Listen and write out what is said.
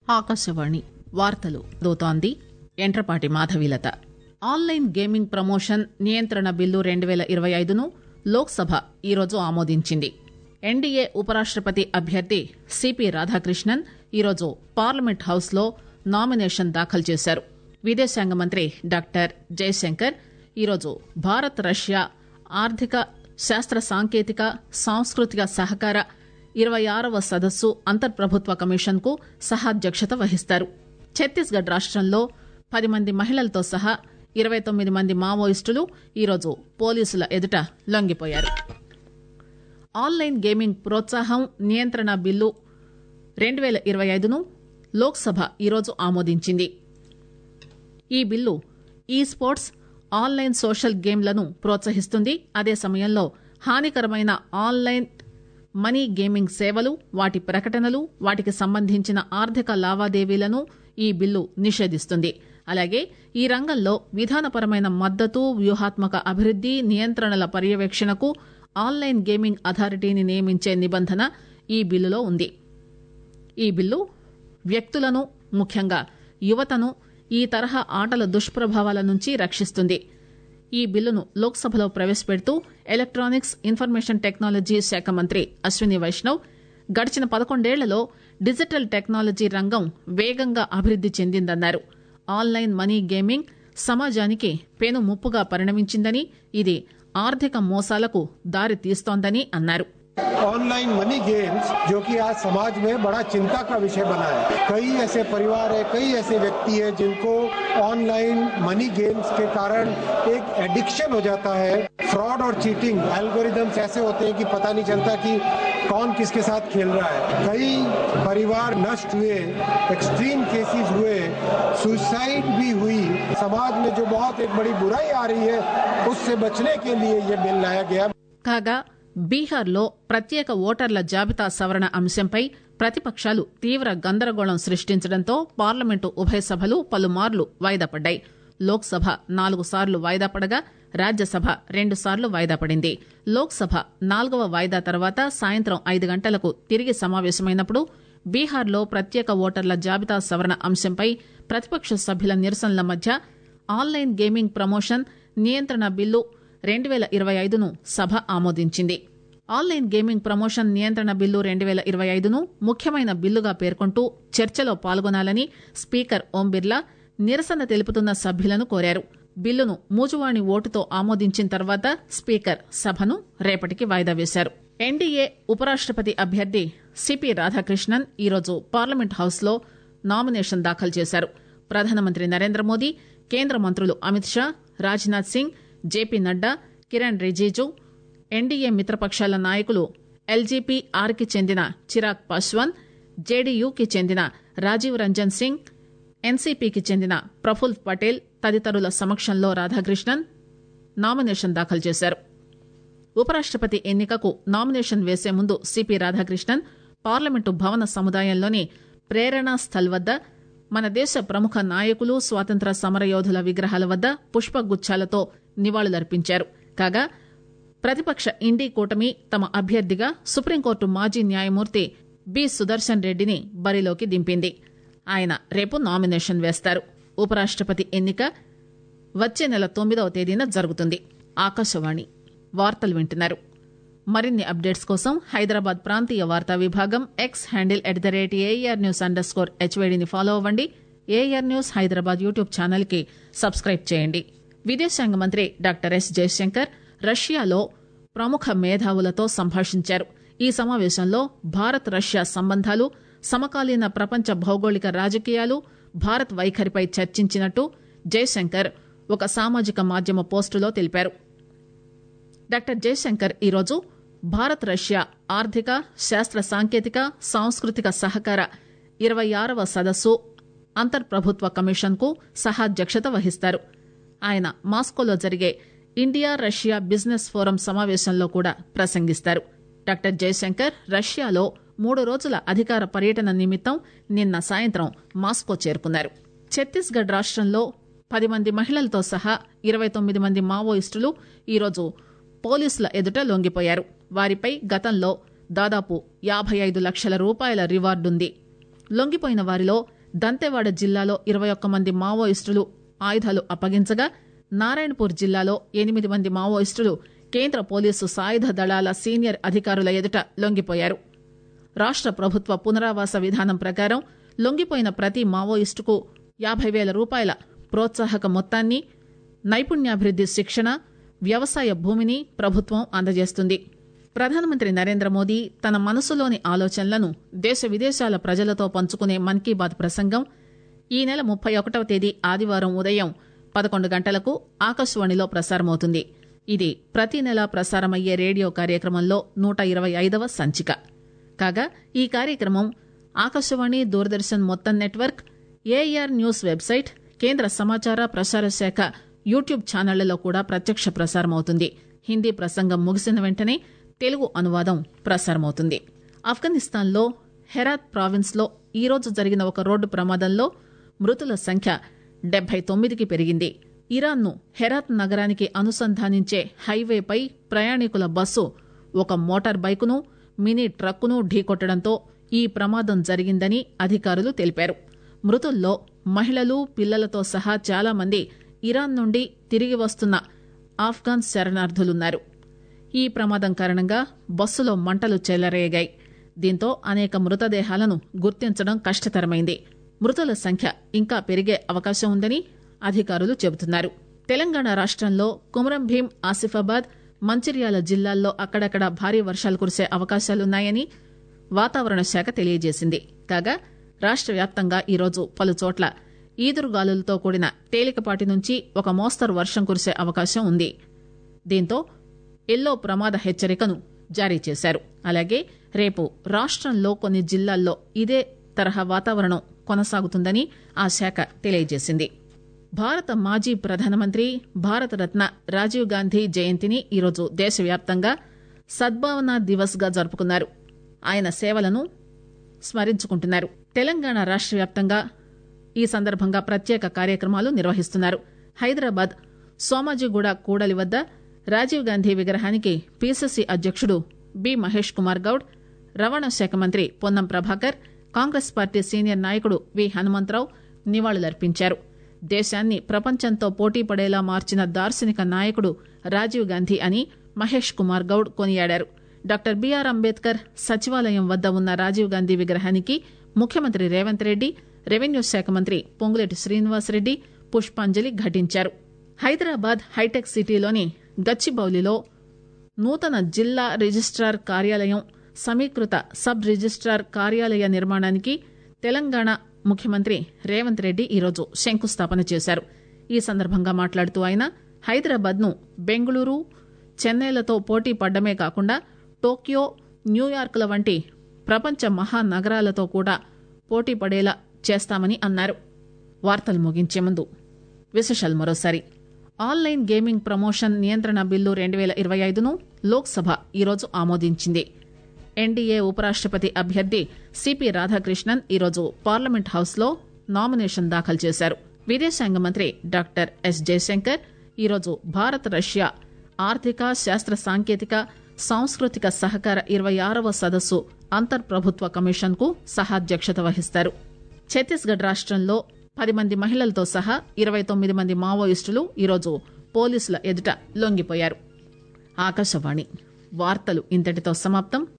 ఆకాశవాణి వార్తలు దోతోంది ఎంట్రపాటి మాధవీలత ఆన్లైన్ గేమింగ్ ప్రమోషన్ నియంత్రణ బిల్లు రెండు పేల ఇరవై ఐదును లోక్సభ ఈరోజు ఆమోదించింది ఎన్డీఏ ఉపరాష్టపతి అభ్యర్థి సిపి రాధాకృష్ణన్ ఈరోజు పార్లమెంట్ హౌస్ లో నామినేషన్ దాఖలు చేశారు విదేశాంగ మంత్రి డాక్టర్ జయశంకర్ ఈరోజు భారత్ రష్యా ఆర్థిక శాస్త్ర సాంకేతిక సాంస్కృతిక సహకార ఇరవై ఆరవ సదస్సు అంతర్ప్రభుత్వ కమిషన్ కు సహాధ్యక్షత వహిస్తారు ఛత్తీస్గఢ్ రాష్టంలో పది మంది మహిళలతో సహా ఇరవై తొమ్మిది మంది మావోయిస్టులు ఈరోజు పోలీసుల ఎదుట లొంగిపోయారు ఆన్లైన్ గేమింగ్ ప్రోత్సాహం నియంత్రణ బిల్లు రెండు పేల ఇరవై ఐదును లోక్సభ ఈరోజు ఆమోదించింది ఈ బిల్లు ఈ స్పోర్ట్స్ ఆన్లైన్ సోషల్ గేమ్లను ప్రోత్సహిస్తుంది అదే సమయంలో హానికరమైన ఆన్లైన్ మనీ గేమింగ్ సేవలు వాటి ప్రకటనలు వాటికి సంబంధించిన ఆర్థిక లావాదేవీలను ఈ బిల్లు నిషేధిస్తుంది అలాగే ఈ రంగంలో విధానపరమైన మద్దతు వ్యూహాత్మక అభివృద్ది నియంత్రణల పర్యవేక్షణకు ఆన్లైన్ గేమింగ్ అథారిటీని నియమించే నిబంధన ఈ బిల్లులో ఉంది ఈ బిల్లు వ్యక్తులను ముఖ్యంగా యువతను ఈ తరహా ఆటల దుష్ప్రభావాల నుంచి రక్షిస్తుంది ఈ బిల్లును లోక్సభలో ప్రవేశపెడుతూ ఎలక్టానిక్స్ ఇన్ఫర్మేషన్ టెక్నాలజీ శాఖ మంత్రి అశ్విని వైష్ణవ్ గడిచిన పదకొండేళ్లలో డిజిటల్ టెక్నాలజీ రంగం వేగంగా అభివృద్ది చెందిందన్నారు ఆన్లైన్ మనీ గేమింగ్ సమాజానికి పెను ముప్పుగా పరిణమించిందని ఇది ఆర్థిక మోసాలకు దారి తీస్తోందని అన్నారు ऑनलाइन मनी गेम्स जो कि आज समाज में बड़ा चिंता का विषय बना है कई ऐसे परिवार है कई ऐसे व्यक्ति है जिनको ऑनलाइन मनी गेम्स के कारण एक एडिक्शन हो जाता है फ्रॉड और चीटिंग एल्गोरिदम्स ऐसे होते हैं कि पता नहीं चलता कि कौन किसके साथ खेल रहा है कई परिवार नष्ट हुए एक्सट्रीम केसेस हुए सुसाइड भी हुई समाज में जो बहुत एक बड़ी बुराई आ रही है उससे बचने के लिए ये बिल लाया गया కాగా బీహార్లో ప్రత్యేక ఓటర్ల జాబితా సవరణ అంశంపై ప్రతిపక్షాలు తీవ్ర గందరగోళం సృష్టించడంతో పార్లమెంటు ఉభయ సభలు పలుమార్లు వాయిదా పడ్డాయి లోక్సభ నాలుగు సార్లు వాయిదా పడగా రాజ్యసభ రెండు సార్లు వాయిదా పడింది లోక్సభ నాలుగవ వాయిదా తర్వాత సాయంత్రం ఐదు గంటలకు తిరిగి సమావేశమైనప్పుడు బీహార్లో ప్రత్యేక ఓటర్ల జాబితా సవరణ అంశంపై ప్రతిపక్ష సభ్యుల నిరసనల మధ్య ఆన్లైన్ గేమింగ్ ప్రమోషన్ నియంత్రణ బిల్లు రెండు పేల ఇరవై ఐదును సభ ఆమోదించింది ఆన్లైన్ గేమింగ్ ప్రమోషన్ నియంత్రణ బిల్లు రెండు పేల ఇరవై ఐదును ముఖ్యమైన బిల్లుగా పేర్కొంటూ చర్చలో పాల్గొనాలని స్పీకర్ ఓం బిర్లా నిరసన తెలుపుతున్న సభ్యులను కోరారు బిల్లును మూజువాణి ఓటుతో ఆమోదించిన తర్వాత స్పీకర్ సభను రేపటికి వాయిదా వేశారు ఎన్డీఏ ఉపరాష్టపతి అభ్యర్థి సిపి రాధాకృష్ణన్ ఈరోజు పార్లమెంట్ హౌస్ లో నామినేషన్ దాఖలు చేశారు ప్రధానమంత్రి నరేంద్ర మోదీ కేంద్ర మంత్రులు అమిత్ షా రాజ్నాథ్ సింగ్ జేపీ నడ్డా కిరణ్ రిజిజు ఎన్డీఏ మిత్రపక్షాల నాయకులు ఎల్జీపీ ఆర్కి చెందిన చిరాగ్ పాస్వాన్ జేడీయూకి చెందిన రాజీవ్ రంజన్ సింగ్ ఎన్సీపీకి చెందిన ప్రఫుల్ పటేల్ తదితరుల సమక్షంలో రాధాకృష్ణన్ నామినేషన్ దాఖలు చేశారు ఉపరాష్టపతి ఎన్నికకు నామినేషన్ వేసే ముందు సిపి రాధాకృష్ణన్ పార్లమెంటు భవన సముదాయంలోని ప్రేరణా స్థల్ వద్ద మన దేశ ప్రముఖ నాయకులు స్వాతంత్ర సమరయోధుల విగ్రహాల వద్ద పుష్పగుచ్చాలతో నివాళులర్పించారు కాగా ప్రతిపక్ష ఇండీ కూటమి తమ అభ్యర్థిగా సుప్రీంకోర్టు మాజీ న్యాయమూర్తి బి సుదర్శన్ రెడ్డిని బరిలోకి దింపింది ఆయన రేపు నామినేషన్ వేస్తారు ఉపరాష్టపతి ఎన్నిక వచ్చే నెల తొమ్మిదవ తేదీన జరుగుతుంది ఆకాశవాణి వార్తలు వింటున్నారు మరిన్ని అప్డేట్స్ కోసం హైదరాబాద్ ప్రాంతీయ వార్తా విభాగం X handle at the rate AR news under score హెచ్వేడిని ఫాలో అవ్వండి AR news Hyderabad YouTube channel కి సబ్స్క్రైబ్ చేయండి విదేశాంగ మంత్రి డాక్టర్ ఎస్ జయశంకర్ రష్యాలో ప్రముఖ మేధావులతో సంభాషించారు ఈ సమావేశంలో భారత్ రష్యా సంబంధాలు సమకాలీన ప్రపంచ భౌగోళిక రాజకీయాలు భారత్ వైఖరిపై చర్చించినట్టు జయశంకర్ ఒక సామాజిక మాధ్యమ పోస్టులో తెలిపారు డాక్టర్ జయశంకర్ ఈరోజు భారత్ రష్యా ఆర్థిక శాస్త్ర సాంకేతిక సాంస్కృతిక సహకార ఇరవై ఆరవ సదస్సు అంతర్ప్రభుత్వ కమిషన్ కు సహాధ్యక్షత వహిస్తారు ఆయన మాస్కోలో జరిగే ఇండియా రష్యా బిజినెస్ ఫోరం సమావేశంలో కూడా ప్రసంగిస్తారు డాక్టర్ జయశంకర్ రష్యాలో మూడు రోజుల అధికార పర్యటన నిమిత్తం నిన్న సాయంత్రం మాస్కో చేరుకున్నారు ఛత్తీస్గఢ్ రాష్టంలో పది మంది మహిళలతో సహా ఇరవై తొమ్మిది మంది మావోయిస్టులు ఈరోజు పోలీసుల ఎదుట లొంగిపోయారు వారిపై గతంలో దాదాపు యాభై ఐదు లక్షల రూపాయల రివార్డుంది లొంగిపోయిన వారిలో దంతెవాడ జిల్లాలో ఇరవై ఒక్క మంది మావోయిస్టులు ఆయుధాలు అప్పగించగా నారాయణపూర్ జిల్లాలో ఎనిమిది మంది మావోయిస్టులు కేంద్ర పోలీసు సాయుధ దళాల సీనియర్ అధికారుల ఎదుట లొంగిపోయారు రాష్ట ప్రభుత్వ పునరావాస విధానం ప్రకారం లొంగిపోయిన ప్రతి మావోయిస్టుకు యాభై వేల రూపాయల ప్రోత్సాహక మొత్తాన్ని నైపుణ్యాభివృద్ది శిక్షణ వ్యవసాయ భూమిని ప్రభుత్వం అందజేస్తుంది ప్రధానమంత్రి నరేంద్ర మోదీ తన మనసులోని ఆలోచనలను దేశ విదేశాల ప్రజలతో పంచుకునే మన్ కీ బాత్ ప్రసంగం ఈ నెల ముప్పై ఒకటవ తేదీ ఆదివారం ఉదయం పదకొండు గంటలకు ఆకాశవాణిలో ప్రసారమవుతుంది ఇది ప్రతి నెలా ప్రసారమయ్యే రేడియో కార్యక్రమంలో నూట ఇరవై ఐదవ సంచిక కాగా ఈ కార్యక్రమం ఆకాశవాణి దూరదర్శన్ మొత్తం నెట్వర్క్ ఏఆర్ న్యూస్ వెబ్సైట్ కేంద్ర సమాచార ప్రసార శాఖ యూట్యూబ్ ఛానళ్లలో కూడా ప్రత్యక్ష ప్రసారమవుతుంది హిందీ ప్రసంగం ముగిసిన వెంటనే తెలుగు అనువాదం ప్రసారమవుతుంది ఆఫ్ఘనిస్తాన్లో హెరాత్ ప్రావిన్స్ లో ఈరోజు జరిగిన ఒక రోడ్డు ప్రమాదంలో మృతుల సంఖ్య డెబ్బై తొమ్మిదికి పెరిగింది ఇరాన్ను హెరాత్ నగరానికి అనుసంధానించే హైవేపై ప్రయాణికుల బస్సు ఒక మోటార్ బైకును మినీ ట్రక్కును ఢీకొట్టడంతో ఈ ప్రమాదం జరిగిందని అధికారులు తెలిపారు మృతుల్లో మహిళలు పిల్లలతో సహా చాలా మంది ఇరాన్ నుండి తిరిగి వస్తున్న ఆఫ్ఘాన్ శరణార్థులున్నారు ఈ ప్రమాదం కారణంగా బస్సులో మంటలు చెలరేగాయి దీంతో అనేక మృతదేహాలను గుర్తించడం కష్టతరమైంది మృతుల సంఖ్య ఇంకా పెరిగే అవకాశం ఉందని అధికారులు చెబుతున్నారు తెలంగాణ రాష్టంలో కుమరం భీం ఆసిఫాబాద్ మంచిర్యాల జిల్లాల్లో అక్కడక్కడ భారీ వర్షాలు కురిసే అవకాశాలున్నాయని వాతావరణ శాఖ తెలియజేసింది కాగా రాష్ట వ్యాప్తంగా ఈరోజు పలుచోట్ల ఈదురుగాలులతో కూడిన తేలికపాటి నుంచి ఒక మోస్తరు వర్షం కురిసే అవకాశం ఉంది దీంతో ఎల్లో ప్రమాద హెచ్చరికను జారీ చేశారు అలాగే రేపు రాష్టంలో కొన్ని జిల్లాల్లో ఇదే తరహా వాతావరణం కొనసాగుతుందని ఆ శాఖ తెలియజేసింది భారత మాజీ ప్రధానమంత్రి భారతరత్న రాజీవ్ గాంధీ జయంతిని ఈరోజు దేశవ్యాప్తంగా సద్భావన దివస్ గా జరుపుకున్నారు ఆయన సేవలను స్మరించుకుంటున్నారు తెలంగాణ రాష్ట వ్యాప్తంగా ఈ సందర్భంగా ప్రత్యేక కార్యక్రమాలు నిర్వహిస్తున్నారు హైదరాబాద్ సోమాజిగూడ కూడలి వద్ద రాజీవ్ గాంధీ విగ్రహానికి పీసీసీ అధ్యక్షుడు బి మహేష్ కుమార్ గౌడ్ రవాణా శాఖ మంత్రి పొన్నం ప్రభాకర్ కాంగ్రెస్ పార్టీ సీనియర్ నాయకుడు వి హనుమంతరావు నివాళులర్పించారు దేశాన్ని ప్రపంచంతో పోటీ పడేలా మార్చిన దార్శనిక నాయకుడు రాజీవ్ గాంధీ అని మహేష్ కుమార్ గౌడ్ కొనియాడారు డాక్టర్ బీఆర్ అంబేద్కర్ సచివాలయం వద్ద ఉన్న రాజీవ్ గాంధీ విగ్రహానికి ముఖ్యమంత్రి రేవంత్ రెడ్డి రెవెన్యూ శాఖ మంత్రి పొంగులేటి శ్రీనివాసరెడ్డి పుష్పాంజలి ఘటించారు హైదరాబాద్ హైటెక్ సిటీలోని గచ్చిబౌలిలో నూతన జిల్లా రిజిస్ట్రార్ కార్యాలయం సమీకృత సబ్ రిజిస్ట్రార్ కార్యాలయ నిర్మాణానికి తెలంగాణ ముఖ్యమంత్రి రేవంత్ రెడ్డి ఈరోజు శంకుస్థాపన చేశారు ఈ సందర్భంగా మాట్లాడుతూ ఆయన హైదరాబాద్ ను బెంగళూరు చెన్నైలతో పోటీ పడ్డమే కాకుండా టోక్యో న్యూయార్క్ల వంటి ప్రపంచ మహానగరాలతో కూడా పోటీ పడేలా చేస్తామని అన్నారు వార్తలు ముగించే ముందు విశేషాలు మరోసారి ఆన్లైన్ గేమింగ్ ప్రమోషన్ నియంత్రణ బిల్లు రెండు వేల ఇరవై ఐదును లోక్సభ ఈరోజు ఆమోదించింది ఎన్డీఏ ఉపరాష్టపతి అభ్యర్థి సిపి రాధాకృష్ణన్ ఈరోజు పార్లమెంట్ హౌస్ లో నామినేషన్ దాఖలు చేశారు విదేశాంగ మంత్రి డాక్టర్ ఎస్ జయశంకర్ ఈరోజు భారత్ రష్యా ఆర్థిక శాస్త్ర సాంకేతిక సాంస్కృతిక సహకార ఇరవై ఆరవ సదస్సు అంతర్ ప్రభుత్వ కమిషన్ కు సహాధ్యక్షత వహిస్తారు ఛత్తీస్గఢ్ రాష్టంలో పది మంది మహిళలతో సహా ఇరవై తొమ్మిది మంది మావోయిస్టులు ఈరోజు పోలీసుల ఎదుట లొంగిపోయారు ఆకాశవాణి వార్తలు ఇంతటితో సమాప్తం